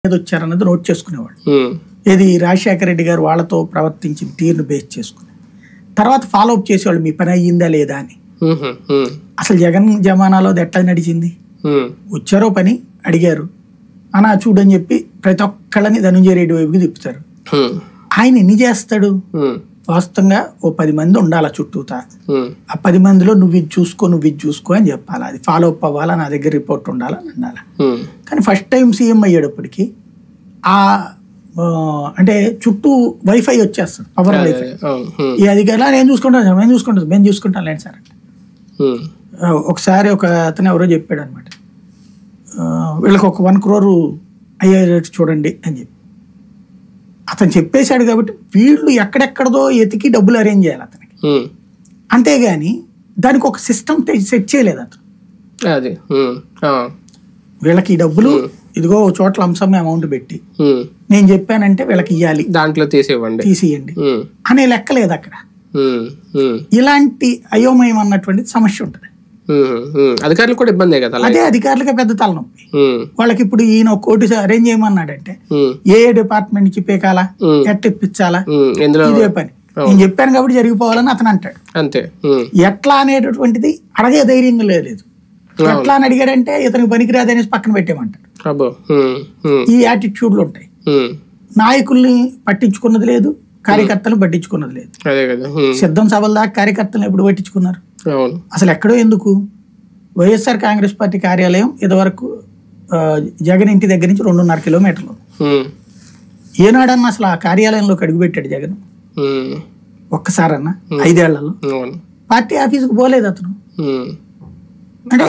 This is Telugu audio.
మీద వచ్చారన్నది నోట్ చేసుకునేవాడు ఉమ్, ఏది రాజశేఖర రెడ్డి గారు వాళ్ళతో ప్రవర్తించిన తీరును బేస్ చేసుకుని తర్వాత ఫాలో అప్ చేసేవాళ్ళు మీ పని అయ్యిందా లేదా అని ఉహు, ఉమ్, అసలు జగన్ జమానాలో అది ఎట్లా నడిచింది ఉమ్, వచ్చారో పని అడిగారు అనా చూడని చెప్పి ప్రతి ఒక్కళ్ళని ధనుంజయ రెడ్డి వైపుకి తిప్పుతారు ఉమ్, ఆయన ఎన్ని చేస్తాడు ఉమ్, వాస్తవంగా ఓ పది మంది ఉండాలి చుట్టూతా ఉమ్, ఆ పది మందిలో నువ్వు ఇది చూసుకో నువ్వు ఇది చూసుకో అని చెప్పాలి అది ఫాలో అప్ అవ్వాలా నా దగ్గర రిపోర్ట్ ఉండాలని అనాలి ఉమ్, కానీ ఫస్ట్ టైం సీఎం అయ్యేటప్పటికి ఆ ఆ, అంటే చుట్టూ వైఫై వచ్చేస్తుంది పవర్ అదే, వైఫై అదే, అవును, ఉమ్, ఈ అధికారులు నేను చూసుకుంటాను సార్ మేము చూసుకుంటాం మేము చూసుకుంటాం లేండి సార్ అంటే ఉమ్, ఆ, ఒకసారి ఒక అతను ఎవరో చెప్పాడు అనమాట వీళ్ళకి ఒక వన్ క్రోర్ అయ్యేటట్టు చూడండి అని చెప్పి అతను చెప్పేశాడు కాబట్టి వీళ్ళు ఎక్కడెక్కడదో ఎతికి డబ్బులు అరేంజ్ చేయాలి అతనికి ఉమ్, అంతేగాని దానికి ఒక సిస్టమ్ సెట్ చేయలేదు అతను అది ఉమ్, ఆ, వీళ్ళకి ఈ డబ్బులు ఇదిగో ఓ చోట్ల అంశం అమౌంట్ పెట్టి ఉమ్, నేను చెప్పానంటే వీళ్ళకి ఇవ్వాలి దాంట్లో తీసేవ్వండి తీసియండి ఉమ్, అనే లెక్క లేదు అక్కడ ఉమ్, ఉమ్, ఇలాంటి అయోమయం అన్నటువంటి సమస్య ఉంటుంది ఉమ్, ఉమ్, అధికారులకు కూడా ఇబ్బందే కదా అలాగే అదే అధికారులకి పెద్ద తలనొప్పి ఉమ్, వాళ్ళకి ఇప్పుడు ఈయన ఒక కోటి అరేంజ్ చేయమన్నాడంటే ఉమ్, ఏ ఏ డిపార్ట్మెంట్ నుంచి పీకాలా ఉమ్, ఎట్ట ఇప్పించాలా ఉమ్, ఇందులో ఇదే పని నేను చెప్పాను కాబట్టి జరిగిపోవాలని అతను అంటాడు అంతే ఉమ్, ఎట్లా అనేటటువంటిది అడగే ధైర్యంగా లేదు ఎట్లా అని అడిగాడంటే ఇతనికి పనికిరాదు అనేసి పక్కన పెట్టేమంటాడు అబ్బో ఉమ్, ఉమ్, ఈ యాటిట్యూడ్లు ఉంటాయి ఉమ్, నాయకుల్ని పట్టించుకున్నది లేదు కార్యకర్తలు పట్టించుకున్నది లేదు అదే కదా ఉమ్, సిద్ధం సభల దాకా కార్యకర్తలను ఎప్పుడు పట్టించుకున్నారు అవును అసలు ఎక్కడో ఎందుకు వైఎస్ఆర్ కాంగ్రెస్ పార్టీ కార్యాలయం ఇదివరకు ఆ, జగన్ ఇంటి దగ్గర నుంచి రెండున్నర కిలోమీటర్లు ఉమ్, ఏనాడన్నా అసలు ఆ కార్యాలయంలోకి అడుగుపెట్టాడు జగన్ ఉమ్, ఒక్కసారన్నా ఐదేళ్లలో అవును పార్టీ ఆఫీసుకు పోలేదు అతను ఉమ్,